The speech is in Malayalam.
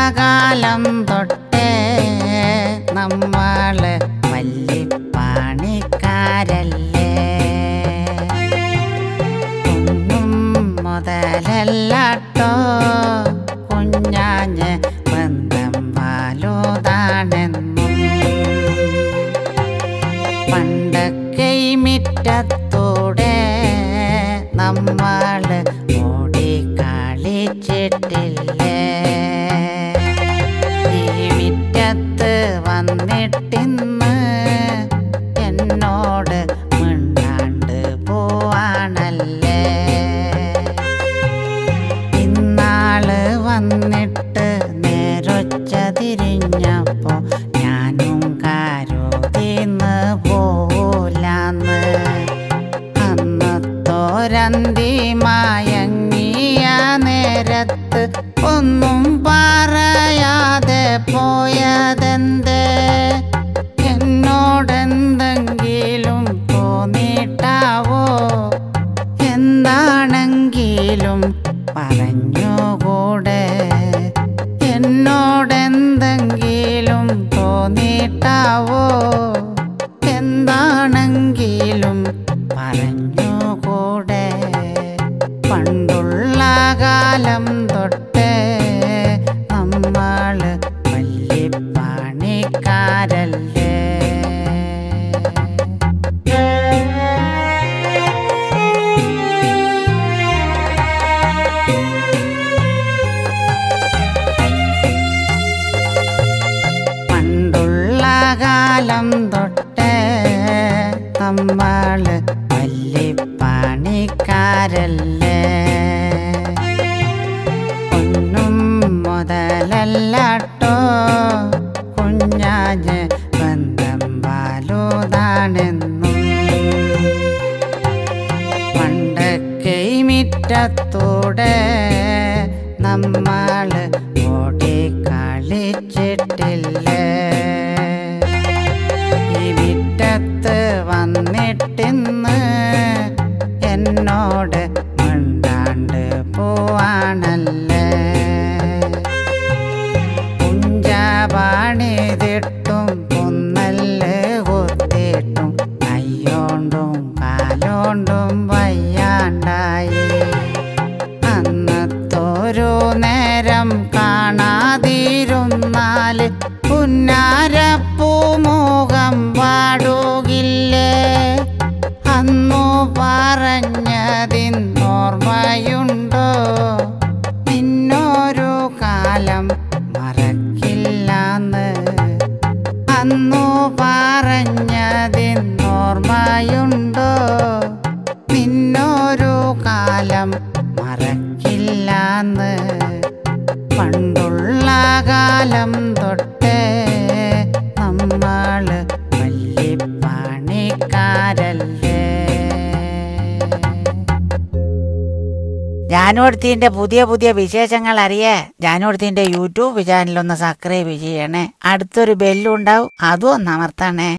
കാലം തൊട്ടേ നമ്മള് വല്ലിപ്പാണിക്കാരല്ലേ ഒന്നും മുതലല്ലാട്ടോ കുഞ്ഞാഞ്ഞ് ബന്ധം വാലുതാണെന്നും പണ്ടൊക്കെ ഈ മിറ്റത്തൂടെ നമ്മള് ഓടി കളിച്ചിട്ടില്ലേ ഈ മിറ്റത്ത് വന്നിട്ടിന്ന് എന്നോട് മിണ്ടാണ്ട് പോവാണല്ലേ ഇന്നാള് വന്നിട്ട് നേരൊച്ച തിരിഞ്ഞപ്പോ ഞാനും കരുതിന്ന് പോലാന്ന് അന്നത്തോരന്തി മയങ്ങിയ നേരത്ത് ഒന്നും പറയാതെ പോയതെന്തേ എന്നോടെന്തെങ്കിലും തോന്നിട്ടാവോ എന്താണെങ്കിലും പറഞ്ഞുകൂടെ എന്നോടെന്തെങ്കിലും തോന്നിട്ടാവോ എന്താണെങ്കിലും പറഞ്ഞുകൂടെ പണ്ടുള്ള കാലം തൊട്ടേ നമ്മള് വല്ലിപ്പാണിക്കാരല്ലേ പണ്ടുള്ള കാലം തൊട്ടേ നമ്മള് വല്ലിപ്പാണിക്കാരല്ലേ ഒന്നും മുതലല്ലാട്ടോ കുഞ്ഞാഞ്ഞ് ബന്ധം വാലുതാണെന്നും പണ്ടൊക്കെ ഈ മിറ്റത്തൂടെ നമ്മള് ഓടി കളിച്ചിട്ടില്ലേ ഈ മിറ്റത്ത് വന്നിട്ടിന്ന് എന്നോട് മിണ്ടാണ്ട് പോവാണല്ലേ പുഞ്ചാപാണിതിട്ടും പുന്നല് കുത്തിയിട്ടും കയ്യോണ്ടും കാലോണ്ടും വയ്യാണ്ടായി അന്നത്തൊരു നേരം കാണാതിരുന്നാല് പുന്നാരപ്പൂമുഖം പാടുകില്ലേ അന്നു പറഞ്ഞതിന്നോർമ്മയുണ്ടോ നിന്നൊരു കാലം മറക്കില്ലാന്ന് അന്നു പറഞ്ഞതിന്നോർമ്മയുണ്ടോ നിന്നൊരു കാലം മറക്കില്ലാന്ന് പണ്ടുള്ള കാലം തൊട്ടേ നമ്മള് വല്ലിപ്പാണിക്കാരല്ലേ ജാനുവടുത്തിന്റെ പുതിയ പുതിയ വിശേഷങ്ങൾ അറിയേ ജാനുവടുത്തിന്റെ യൂട്യൂബ് ചാനൽ ഒന്ന് സബ്സ്ക്രൈബ് ചെയ്യണേ അടുത്തൊരു ബെല്ലുണ്ടാവും അതും ഒന്ന് അമർത്തണേ